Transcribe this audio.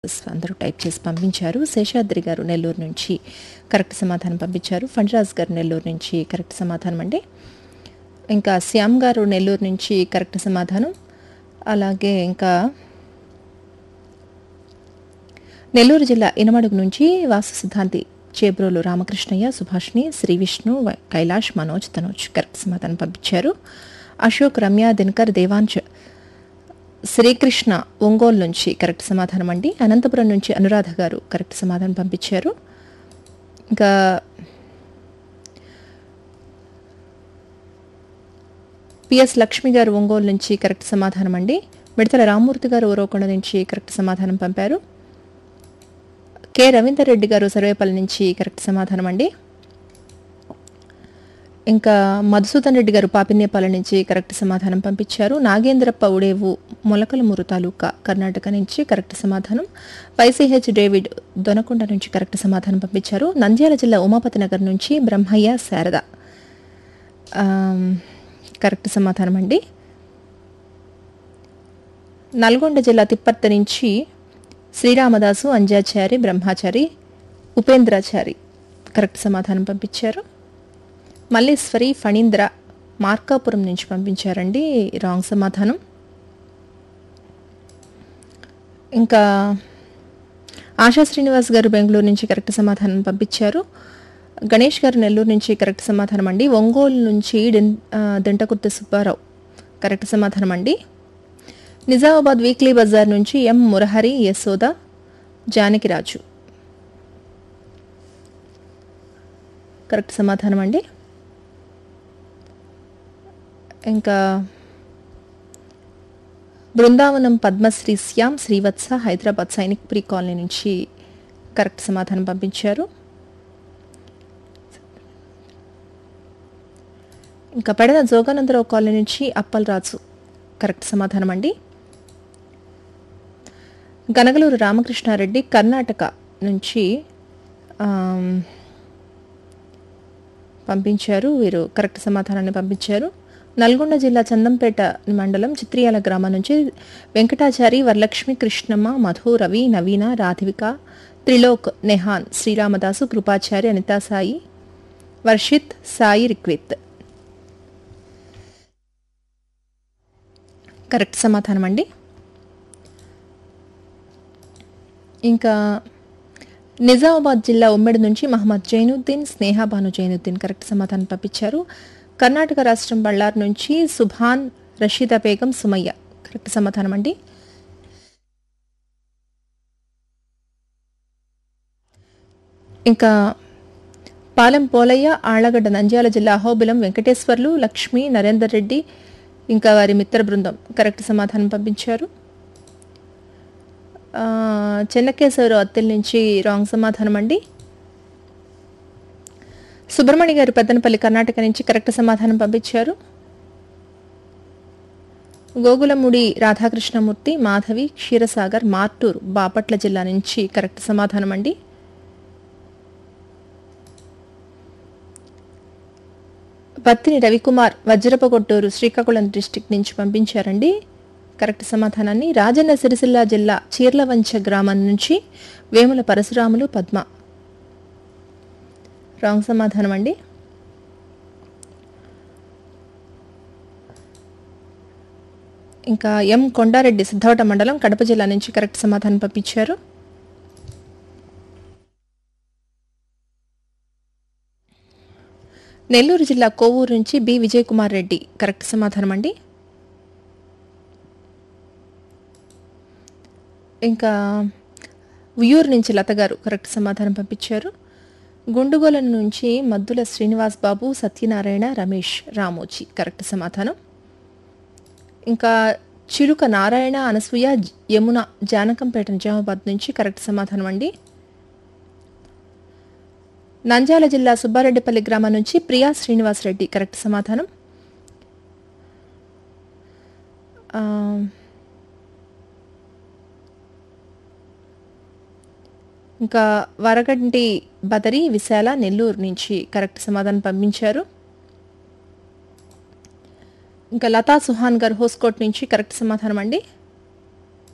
అందరూ టైప్ చేసి పంపించారు శేషాద్రి గారు నెల్లూరు నుంచి కరెక్ట్ సమాధానం పంపించారు ఫణిరాజ్ గారు నెల్లూరు నుంచి కరెక్ట్ సమాధానం అండి ఇంకా శ్యామ్ గారు నెల్లూరు నుంచి కరెక్ట్ సమాధానం అలాగే ఇంకా నెల్లూరు జిల్లా ఇనమడుగు నుంచి వాసు సిద్ధాంతి చేబ్రోలు రామకృష్ణయ్య సుభాష్ని శ్రీ విష్ణు వ- కైలాష్ మనోజ్ తనోజ్ కరెక్ట్ సమాధానం పంపించారు అశోక్ రమ్య దినకర్ దేవాంశ్ శ్రీకృష్ణ ఒంగోలు నుంచి కరెక్ట్ సమాధానం అండి అనంతపురం నుంచి అనురాధ గారు కరెక్ట్ సమాధానం పంపించారు ఇంకా పిఎస్ లక్ష్మి గారు ఒంగోలు నుంచి కరెక్ట్ సమాధానం అండి మిడతల రామ్మూర్తి గారు ఓరోకొండ నుంచి కరెక్ట్ సమాధానం పంపారు కె రవీందర్ రెడ్డి గారు సర్వేపల్లి నుంచి కరెక్ట్ సమాధానం అండి ఇంకా మధుసూదన్ రెడ్డి గారు పాపినేపాలెం నుంచి కరెక్ట్ సమాధానం పంపించారు నాగేంద్రప్ప ఉడేవు మొలకలమూరు తాలూకా కర్ణాటక నుంచి కరెక్ట్ సమాధానం వైసీహెచ్ డేవిడ్ దొనకొండ నుంచి కరెక్ట్ సమాధానం పంపించారు నంద్యాల జిల్లా ఉమాపతి నగర్ నుంచి బ్రహ్మయ్య శారద ఆమ్, కరెక్ట్ సమాధానం అండి నల్గొండ జిల్లా తిప్పర్తి నుంచి శ్రీరామదాసు అంజాచారి బ్రహ్మాచారి ఉపేంద్రాచారి కరెక్ట్ సమాధానం పంపించారు మల్లేశ్వరి ఫణీంద్ర మార్కాపురం నుంచి పంపించారండి రాంగ్ సమాధానం ఇంకా ఆశా శ్రీనివాస్ గారు బెంగళూరు నుంచి కరెక్ట్ సమాధానం పంపించారు గణేష్ గారు నెల్లూరు నుంచి కరెక్ట్ సమాధానం అండి ఒంగోలు నుంచి డెన్ ఆ, దెంటకుర్తి సుబ్బారావు కరెక్ట్ సమాధానం అండి నిజామాబాద్ వీక్లీ బజార్ నుంచి ఎం మురహరి యశోద జానకిరాజు కరెక్ట్ సమాధానం అండి ఇంకా బృందావనం పద్మశ్రీ శ్యామ్ శ్రీవత్స హైదరాబాద్ సైనిక్ ప్రీ కాలనీ నుంచి కరెక్ట్ సమాధానం పంపించారు ఇంకా పడిన జోగానందరావు కాలనీ నుంచి అప్పలరాజు కరెక్ట్ సమాధానం అండి గనగలూరు రామకృష్ణారెడ్డి కర్ణాటక నుంచి ఆమ్, పంపించారు వీరు కరెక్ట్ సమాధానాన్ని పంపించారు నల్గొండ జిల్లా చందంపేట మండలం చిత్రియాల గ్రామం నుంచి వెంకటాచారి వరలక్ష్మి కృష్ణమ్మ మధు రవి నవీన రాధివిక త్రిలోక్ నెహాన్ శ్రీరామదాసు కృపాచారి అనితా సాయి వర్షిత్ సాయి రిక్విత్ కరెక్ట్ సమాధానం అండి ఇంకా నిజామాబాద్ జిల్లా ఉమ్మడి నుంచి మహమ్మద్ జైనుద్దీన్ స్నేహాబాను జైనుద్దీన్ కరెక్ట్ సమాధానం పంపించారు కర్ణాటక రాష్ట్రం బళ్ళార్ నుంచి సుభాన్ రషీదా బేగం సుమయ్య కరెక్ట్ సమాధానం అండి ఇంకా పాలెం పోలయ్య ఆళ్లగడ్డ నంద్యాల జిల్లా అహోబిలం వెంకటేశ్వర్లు లక్ష్మి నరేందర్ రెడ్డి ఇంకా వారి మిత్ర బృందం కరెక్ట్ సమాధానం పంపించారు ఆ, చెన్నకేశ్వరరావు అత్తెల నుంచి రాంగ్ సమాధానం అండి సుబ్రహ్మణ్య గారు పెద్దనపల్లి కర్ణాటక నుంచి కరెక్ట్ సమాధానం పంపించారు గోగులముడి రాధాకృష్ణమూర్తి మాధవి క్షీరసాగర్ మార్టూరు బాపట్ల జిల్లా నుంచి కరెక్ట్ సమాధానం అండి పత్తిని రవికుమార్ వజ్రపగొట్టూరు శ్రీకాకుళం డిస్టిక్ నుంచి పంపించారండి కరెక్ట్ సమాధానాన్ని రాజన్న సిరిసిల్ల జిల్లా చీర్లవంచ గ్రామం నుంచి వేముల పరశురాములు పద్మ రాంగ్ సమాధానం అండి ఇంకా ఎం కొండారెడ్డి సిద్ధవట మండలం కడప జిల్లా నుంచి కరెక్ట్ సమాధానం పంపించారు నెల్లూరు జిల్లా కోవూరు నుంచి బి విజయ్ కుమార్ రెడ్డి కరెక్ట్ సమాధానం అండి ఇంకా ఉయ్యూరు నుంచి లత గారు కరెక్ట్ సమాధానం పంపించారు గుండుగోల నుంచి మద్దుల శ్రీనివాస్ బాబు సత్యనారాయణ రమేష్ రామోజీ కరెక్ట్ సమాధానం ఇంకా చిలుక నారాయణ అనసూయ జ- యమున జానకంపేట నిజామాబాద్ నుంచి కరెక్ట్ సమాధానం అండి నంద్యాల జిల్లా సుబ్బారెడ్డిపల్లి గ్రామం నుంచి ప్రియా శ్రీనివాస్ రెడ్డి కరెక్ట్ సమాధానం ఆ, ఇంకా వరగంటి బదరి విశాల నెల్లూరు నుంచి కరెక్ట్ సమాధానం పంపించారు ఇంకా లతా సుహాన్ గారు హోస్కోట్ నుంచి కరెక్ట్ సమాధానం అండి